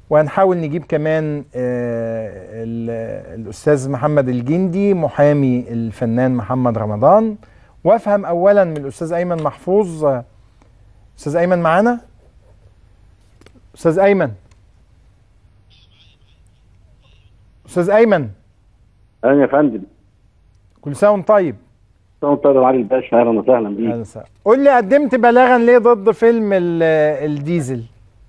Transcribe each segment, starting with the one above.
وهنحاول نجيب كمان آه، ال- الاستاذ محمد الجندي محامي الفنان محمد رمضان وافهم اولا من الاستاذ ايمن محفوظ آه، استاذ ايمن معانا استاذ ايمن استاذ ايمن اهلا يا فندم كل سنه وانت طيب مساء طيب يا علي الباشا اهلا وسهلا بيك أهلا وسهلا. قول لي قدمت بلاغا ليه ضد فيلم ال- الديزل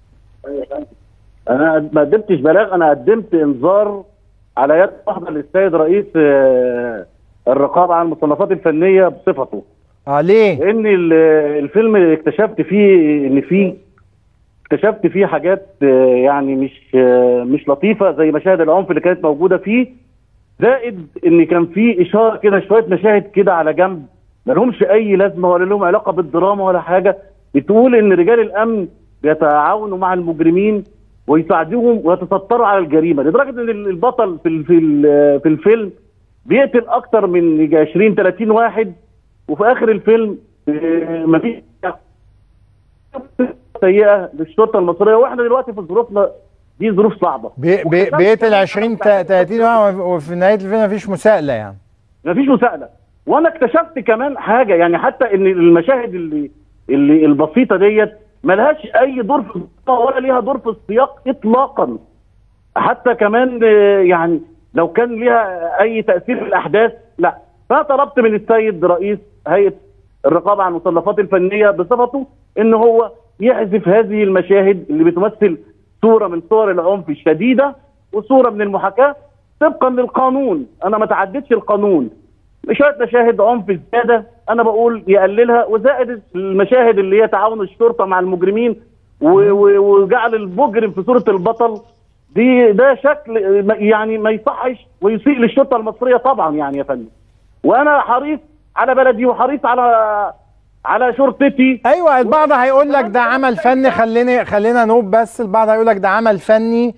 انا ما قدمتش بلاغ انا قدمت انذار على يد واحده للسيد رئيس آه، الرقابه على المصنفات الفنيه بصفته اه ليه لان ال- الفيلم اكتشفت فيه ان فيه اكتشفت فيه حاجات آه، يعني مش آه، مش لطيفه زي مشاهد العنف اللي كانت موجوده فيه زائد ان كان في اشاره كده شويه مشاهد كده على جنب ما لهمش اي لازمه ولا لهم علاقه بالدراما ولا حاجه بتقول ان رجال الامن بيتعاونوا مع المجرمين ويساعدوهم ويتستروا على الجريمه لدرجه ان البطل في ال- في ال- في الفيلم بيقتل اكتر من يجي 20 30 واحد وفي اخر الفيلم آه، مفيش سيئه للشرطه المصريه واحنا دلوقتي في ظروفنا دي ظروف صعبه بي بي بيقتل 20 تا- 30 واحد وفي نهايه الفيلم مفيش مساءله يعني مفيش مساءله وانا اكتشفت كمان حاجه يعني حتى ان المشاهد اللي اللي البسيطه ديت ملهاش اي دور في القصة ولا ليها دور في السياق اطلاقا حتى كمان آه، يعني لو كان ليها اي تاثير في الاحداث لا فانا طلبت من السيد رئيس هيئه الرقابه على المصنفات الفنيه بصفته ان هو يحذف هذه المشاهد اللي بتمثل صوره من صور العنف الشديده وصوره من المحاكاه طبقا للقانون انا ما تعدتش القانون شويه مشاهد عنف زياده انا بقول يقللها وزائد المشاهد اللي هي تعاون الشرطه مع المجرمين و- و- وجعل المجرم في صوره البطل دي ده شكل ما- يعني ما يصحش ويسيء للشرطه المصريه طبعا يعني يا فندم وانا حريص على بلدي وحريص على على شرطتي ايوه البعض هيقول لك ده عمل فني خليني خلينا نوب بس البعض هيقول لك ده عمل فني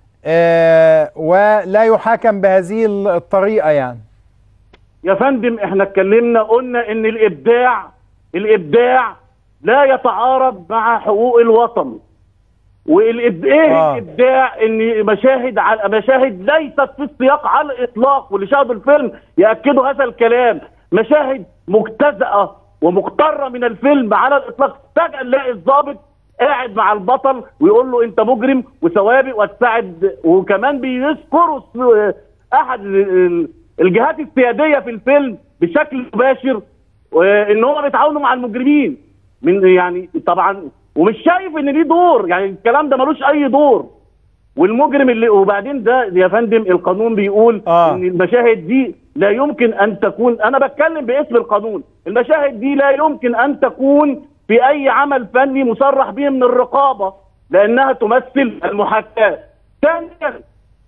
آه ولا يحاكم بهذه الطريقه يعني يا فندم احنا اتكلمنا قلنا ان الابداع الابداع لا يتعارض مع حقوق الوطن والإب... ايه آه. آه. الابداع ان مشاهد على مشاهد ليست في السياق على الاطلاق واللي شاهدوا الفيلم ياكدوا هذا الكلام مشاهد مجتزأه ومقتره من الفيلم على الاطلاق فجاه نلاقي الضابط قاعد مع البطل ويقول له انت مجرم وسوابق وتساعد وكمان بيذكروا س- احد ال- الجهات السياديه في الفيلم بشكل مباشر وان هم بيتعاونوا مع المجرمين من يعني طبعا ومش شايف ان ليه دور يعني الكلام ده ملوش اي دور والمجرم اللي وبعدين ده يا فندم القانون بيقول آه. ان المشاهد دي لا يمكن ان تكون انا بتكلم باسم القانون المشاهد دي لا يمكن ان تكون في اي عمل فني مصرح به من الرقابه لانها تمثل المحاكاه ثانيا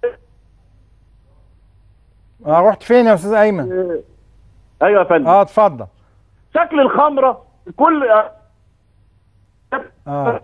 آه رحت فين يا استاذ ايمن آه، ايوه يا فندم اه اتفضل شكل الخمره كل اه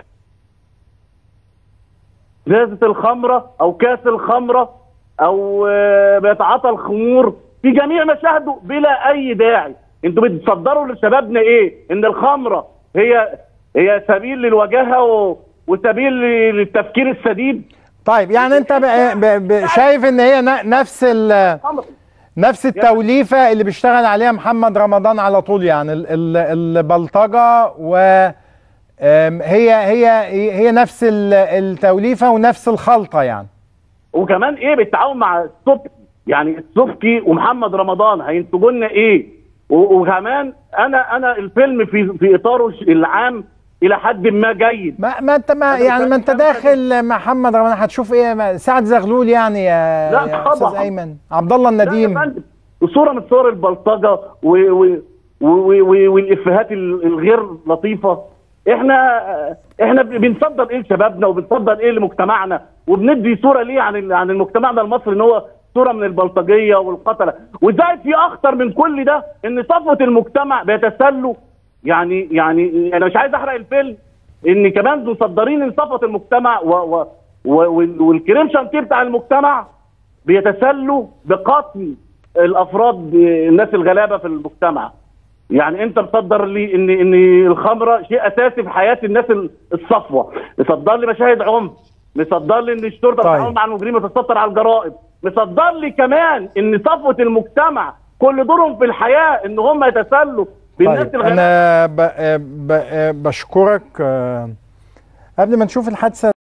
ازازه الخمره او كاس الخمره او آه، بيتعاطى الخمور في جميع مشاهده بلا اي داعي انتوا بتصدروا لشبابنا ايه ان الخمره هي هي سبيل للوجاهه و... وسبيل للتفكير السديد طيب يعني انت ب... ب... ب... شايف ان هي ن... نفس ال... خمر. نفس التوليفه اللي بيشتغل عليها محمد رمضان على طول يعني ال... ال... البلطجه و آم، هي هي هي نفس ال- التوليفه ونفس الخلطه يعني وكمان ايه بالتعاون مع السبكي يعني السبكي ومحمد رمضان هينتجوا لنا ايه و- وكمان انا انا الفيلم في في اطاره العام الى حد ما جيد ما ما انت ما يعني ما انت داخل محمد رمضان هتشوف ايه ما- سعد زغلول يعني يا, لا يا طبعا. استاذ ايمن عبد الله لا يا النديم فندم، وصوره من صور البلطجه و و و و و والافيهات ال- الغير لطيفه احنا احنا بنصدر ايه لشبابنا وبنصدر ايه لمجتمعنا وبندي صوره ليه عن ال- عن المجتمعنا المصري ان هو صوره من البلطجيه والقتله وزائد في اخطر من كل ده ان صفوه المجتمع بيتسلوا يعني يعني انا مش عايز احرق الفيلم ان كمان مصدرين ان صفوه المجتمع و و و وال- والكريم شانتيه بتاع المجتمع بيتسلوا بقتل الافراد الناس الغلابه في المجتمع يعني انت مصدر لي ان ان الخمره شيء اساسي في حياه الناس الصفوه مصدر لي مشاهد عنف مصدر لي ان الشرطه طيب. بتتعامل مع المجرمين وتتستر على الجرائم مصدر لي كمان ان صفوه المجتمع كل دورهم في الحياه ان هم يتسلوا بالناس طيب الغلابه انا ب... ب... بشكرك آه، قبل ما نشوف الحادثه